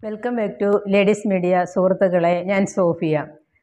welcome back to ladies media സുഹൃത്തുക്കളെ ഞാൻ Sophia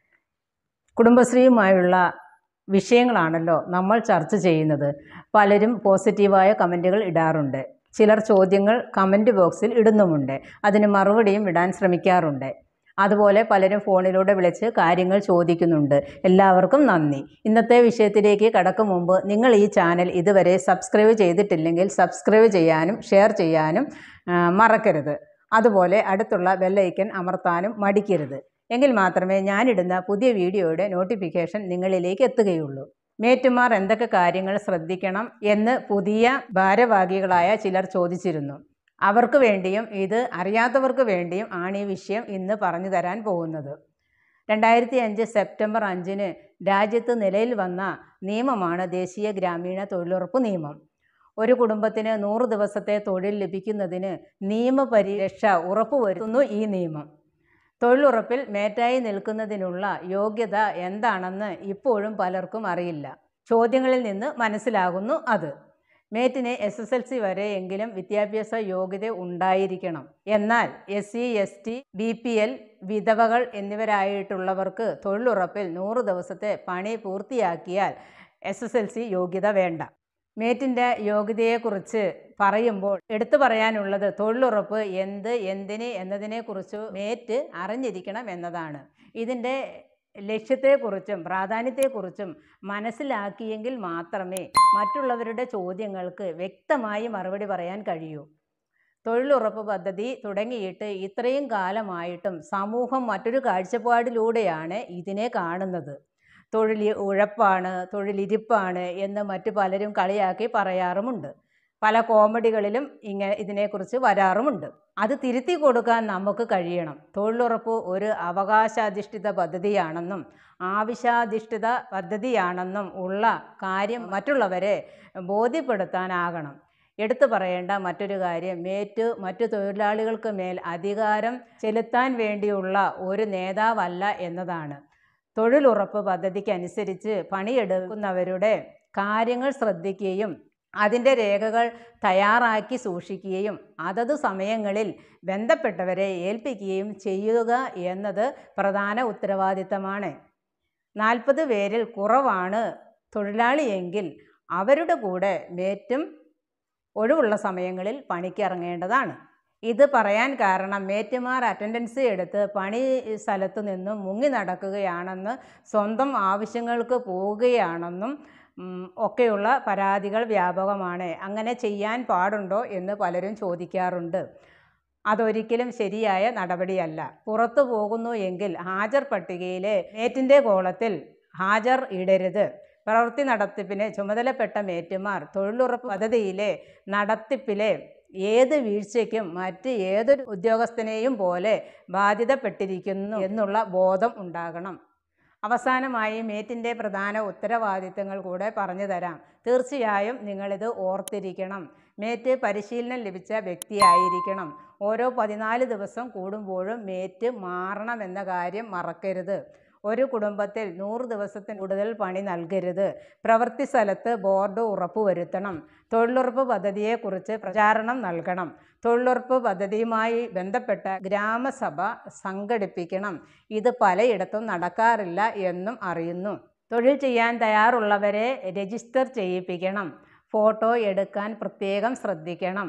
കുടുംബശ്രീയുമായുള്ള വിഷയങ്ങളാണല്ലോ നമ്മൾ ചർച്ച ചെയ്യുന്നത് പലരും പോസിറ്റീവായ കമൻറ്റുകൾ ഇടാറുണ്ട് ചിലർ ചോദ്യങ്ങൾ കമൻറ്റ് ബോക്സിൽ ഇടുന്നുമുണ്ട് അതിന് മറുപടിയും ഇടാൻ ശ്രമിക്കാറുണ്ട് അതുപോലെ പലരും ഫോണിലൂടെ വിളിച്ച് കാര്യങ്ങൾ ചോദിക്കുന്നുണ്ട് എല്ലാവർക്കും നന്ദി ഇന്നത്തെ വിഷയത്തിലേക്ക് കടക്കും മുമ്പ് നിങ്ങൾ ഈ ചാനൽ ഇതുവരെ സബ്സ്ക്രൈബ് ചെയ്തിട്ടില്ലെങ്കിൽ സബ്സ്ക്രൈബ് ചെയ്യാനും ഷെയർ ചെയ്യാനും ആ, മറക്കരുത് അതുപോലെ അടുത്തുള്ള ബെല്ലൈക്കൻ അമർത്താനും മടിക്കരുത് എങ്കിൽ മാത്രമേ ഞാനിടുന്ന പുതിയ വീഡിയോയുടെ നോട്ടിഫിക്കേഷൻ നിങ്ങളിലേക്ക് എത്തുകയുള്ളൂ മേറ്റുമാർ എന്തൊക്കെ കാര്യങ്ങൾ ശ്രദ്ധിക്കണം എന്ന് പുതിയ ഭാരവാഹികളായ ചിലർ ചോദിച്ചിരുന്നു അവർക്ക് വേണ്ടിയും ഇത് അറിയാത്തവർക്ക് വേണ്ടിയും ആണ് ഈ വിഷയം ഇന്ന് പറഞ്ഞു തരാൻ പോകുന്നത് രണ്ടായിരത്തി അഞ്ച് സെപ്റ്റംബർ അഞ്ചിന് രാജ്യത്ത് നിലയിൽ വന്ന നിയമമാണ് ദേശീയ ഗ്രാമീണ തൊഴിലുറപ്പ് നിയമം ഒരു കുടുംബത്തിന് നൂറ് ദിവസത്തെ തൊഴിൽ ലഭിക്കുന്നതിന് നിയമപരിരക്ഷ ഉറപ്പുവരുത്തുന്നു ഈ നിയമം തൊഴിലുറപ്പിൽ മേറ്റായി നിൽക്കുന്നതിനുള്ള യോഗ്യത എന്താണെന്ന് ഇപ്പോഴും പലർക്കും അറിയില്ല ചോദ്യങ്ങളിൽ നിന്ന് മനസ്സിലാകുന്നു അത് മേറ്റിന് എസ് എസ് എൽ സി വരെയെങ്കിലും വിദ്യാഭ്യാസ യോഗ്യത ഉണ്ടായിരിക്കണം എന്നാൽ S C S T B P L വിധവകൾ എന്നിവരായിട്ടുള്ളവർക്ക് തൊഴിലുറപ്പിൽ നൂറ് ദിവസത്തെ പണി പൂർത്തിയാക്കിയാൽ എസ് എസ് എൽ സി യോഗ്യത വേണ്ട മേറ്റിൻ്റെ യോഗ്യതയെക്കുറിച്ച് പറയുമ്പോൾ എടുത്തു പറയാനുള്ളത് തൊഴിലുറപ്പ് എന്ത് എന്തിന് എന്നതിനെക്കുറിച്ച് മേറ്റ് അറിഞ്ഞിരിക്കണം എന്നതാണ് ഇതിൻ്റെ ലക്ഷ്യത്തെക്കുറിച്ചും പ്രാധാന്യത്തെക്കുറിച്ചും മനസ്സിലാക്കിയെങ്കിൽ മാത്രമേ മറ്റുള്ളവരുടെ ചോദ്യങ്ങൾക്ക് വ്യക്തമായി മറുപടി പറയാൻ കഴിയൂ തൊഴിലുറപ്പ് പദ്ധതി തുടങ്ങിയിട്ട് ഇത്രയും കാലമായിട്ടും സമൂഹം മറ്റൊരു കാഴ്ചപ്പാടിലൂടെയാണ് ഇതിനെ കാണുന്നത് തൊഴിൽ ഉഴപ്പാണ് തൊഴിലിരിപ്പാണ് എന്ന് മറ്റു പലരും കളിയാക്കി പറയാറുമുണ്ട് പല കോമഡികളിലും ഇങ്ങനെ ഇതിനെക്കുറിച്ച് വരാറുമുണ്ട് അത് തിരുത്തി കൊടുക്കാൻ നമുക്ക് കഴിയണം തൊഴിലുറപ്പ് ഒരു അവകാശാധിഷ്ഠിത പദ്ധതിയാണെന്നും ആവശ്യാധിഷ്ഠിത പദ്ധതിയാണെന്നും ഉള്ള കാര്യം മറ്റുള്ളവരെ ബോധ്യപ്പെടുത്താനാകണം എടുത്തു പറയേണ്ട മറ്റൊരു കാര്യം മേറ്റ് മറ്റു തൊഴിലാളികൾക്ക് മേൽ അധികാരം ചെലുത്താൻ വേണ്ടിയുള്ള ഒരു നേതാവല്ല എന്നതാണ് തൊഴിലുറപ്പ് പദ്ധതിക്കനുസരിച്ച് പണിയെടുക്കുന്നവരുടെ കാര്യങ്ങൾ ശ്രദ്ധിക്കുകയും അതിൻ്റെ രേഖകൾ തയ്യാറാക്കി സൂക്ഷിക്കുകയും അതത് സമയങ്ങളിൽ ബന്ധപ്പെട്ടവരെ ഏൽപ്പിക്കുകയും ചെയ്യുക എന്നത് പ്രധാന ഉത്തരവാദിത്തമാണ് നാൽപ്പത് പേരിൽ കുറവാണ് തൊഴിലാളിയെങ്കിൽ അവരുടെ കൂടെ മേറ്റും ഒഴിവുള്ള സമയങ്ങളിൽ പണിക്ക് ഇറങ്ങേണ്ടതാണ് ഇത് പറയാൻ കാരണം മേറ്റുമാർ അറ്റൻഡൻസ് എടുത്ത് പണി സ്ഥലത്ത് നിന്നും മുങ്ങി നടക്കുകയാണെന്ന് സ്വന്തം ആവശ്യങ്ങൾക്ക് പോവുകയാണെന്നും ഉം, ഒക്കെയുള്ള പരാതികൾ വ്യാപകമാണ് അങ്ങനെ ചെയ്യാൻ പാടുണ്ടോ എന്ന് പലരും ചോദിക്കാറുണ്ട് അതൊരിക്കലും ശരിയായ നടപടിയല്ല പുറത്തു പോകുന്നു എങ്കിൽ ഹാജർ പട്ടികയിലെ മേറ്റിൻ്റെ കോളത്തിൽ ഹാജർ ഇടരുത് പ്രവൃത്തി നടത്തിപ്പിന് ചുമതലപ്പെട്ട മേറ്റുമാർ തൊഴിലുറപ്പ് പദ്ധതിയിലെ നടത്തിപ്പിലെ ഏത് വീഴ്ചയ്ക്കും മറ്റ് ഏതൊരു ഉദ്യോഗസ്ഥനെയും പോലെ ബാധ്യതപ്പെട്ടിരിക്കുന്നു എന്നുള്ള ബോധം ഉണ്ടാകണം അവസാനമായി മേറ്റിൻ്റെ പ്രധാന ഉത്തരവാദിത്തങ്ങൾ കൂടെ പറഞ്ഞു തരാം തീർച്ചയായും നിങ്ങളിത് ഓർത്തിരിക്കണം മേറ്റ് പരിശീലനം ലഭിച്ച വ്യക്തിയായിരിക്കണം ഓരോ പതിനാല് ദിവസം കൂടുമ്പോഴും മേറ്റ് മാറണമെന്ന കാര്യം മറക്കരുത് ഒരു കുടുംബത്തിൽ നൂറ് ദിവസത്തിന് കൂടുതൽ പണി നൽകരുത് പ്രവൃത്തി സ്ഥലത്ത് ബോർഡ് ഉറപ്പുവരുത്തണം തൊഴിലുറപ്പ് പദ്ധതിയെക്കുറിച്ച് പ്രചാരണം നൽകണം തൊഴിലുറപ്പ് പദ്ധതിയുമായി ബന്ധപ്പെട്ട ഗ്രാമസഭ സംഘടിപ്പിക്കണം ഇത് പലയിടത്തും നടക്കാറില്ല എന്നും അറിയുന്നു തൊഴിൽ ചെയ്യാൻ തയ്യാറുള്ളവരെ രജിസ്റ്റർ ചെയ്യിപ്പിക്കണം ഫോട്ടോ എടുക്കാൻ പ്രത്യേകം ശ്രദ്ധിക്കണം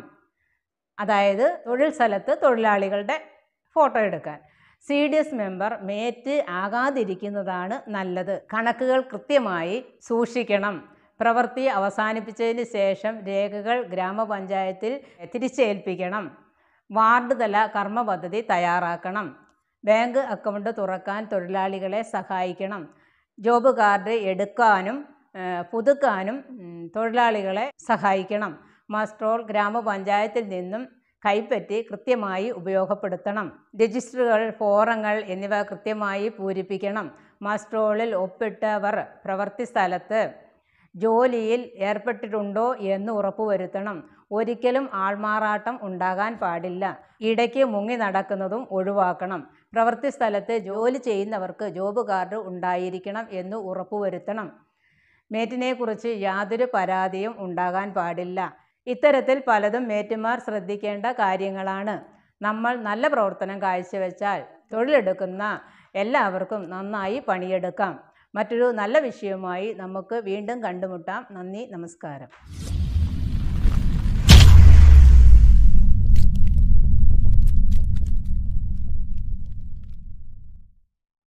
അതായത് തൊഴിൽ സ്ഥലത്ത് തൊഴിലാളികളുടെ ഫോട്ടോ എടുക്കാൻ C D S member mate ആകാതിരിക്കുന്നതാണ് നല്ലത് കണക്കുകൾ കൃത്യമായി സൂക്ഷിക്കണം പ്രവൃത്തി അവസാനിപ്പിച്ചതിന് ശേഷം രേഖകൾ ഗ്രാമപഞ്ചായത്തിൽ തിരിച്ചേൽപ്പിക്കണം വാർഡ് തല കർമ്മ പദ്ധതി തയ്യാറാക്കണം ബാങ്ക് അക്കൗണ്ട് തുറക്കാൻ തൊഴിലാളികളെ സഹായിക്കണം ജോബ് കാർഡ് എടുക്കാനും ഏഹ്, പുതുക്കാനും ഉം, തൊഴിലാളികളെ സഹായിക്കണം മസ്ട്രോൾ ഗ്രാമപഞ്ചായത്തിൽ നിന്നും കൈപ്പറ്റി കൃത്യമായി ഉപയോഗപ്പെടുത്തണം രജിസ്റ്ററുകൾ ഫോറങ്ങൾ എന്നിവ കൃത്യമായി പൂരിപ്പിക്കണം മസ്ട്രോളിൽ ഒപ്പിട്ടവർ പ്രവൃത്തി സ്ഥലത്ത് ജോലിയിൽ ഏർപ്പെട്ടിട്ടുണ്ടോ എന്ന് ഉറപ്പുവരുത്തണം ഒരിക്കലും ആൾമാറാട്ടം ഉണ്ടാകാൻ പാടില്ല ഇടയ്ക്ക് മുങ്ങി നടക്കുന്നതും ഒഴിവാക്കണം പ്രവൃത്തി സ്ഥലത്ത് ജോലി ചെയ്യുന്നവർക്ക് ജോബ് കാർഡ് ഉണ്ടായിരിക്കണം എന്ന് ഉറപ്പുവരുത്തണം മേറ്റിനെക്കുറിച്ച് യാതൊരു പരാതിയും ഉണ്ടാകാൻ പാടില്ല ഇത്തരത്തിൽ പലതും മേറ്റുമാർ ശ്രദ്ധിക്കേണ്ട കാര്യങ്ങളാണ് നമ്മൾ നല്ല പ്രവർത്തനം കാഴ്ചവെച്ചാൽ തൊഴിലെടുക്കുന്ന എല്ലാവർക്കും നന്നായി പണിയെടുക്കാം മറ്റൊരു നല്ല വിഷയവുമായി നമുക്ക് വീണ്ടും കണ്ടുമുട്ടാം നന്ദി നമസ്കാരം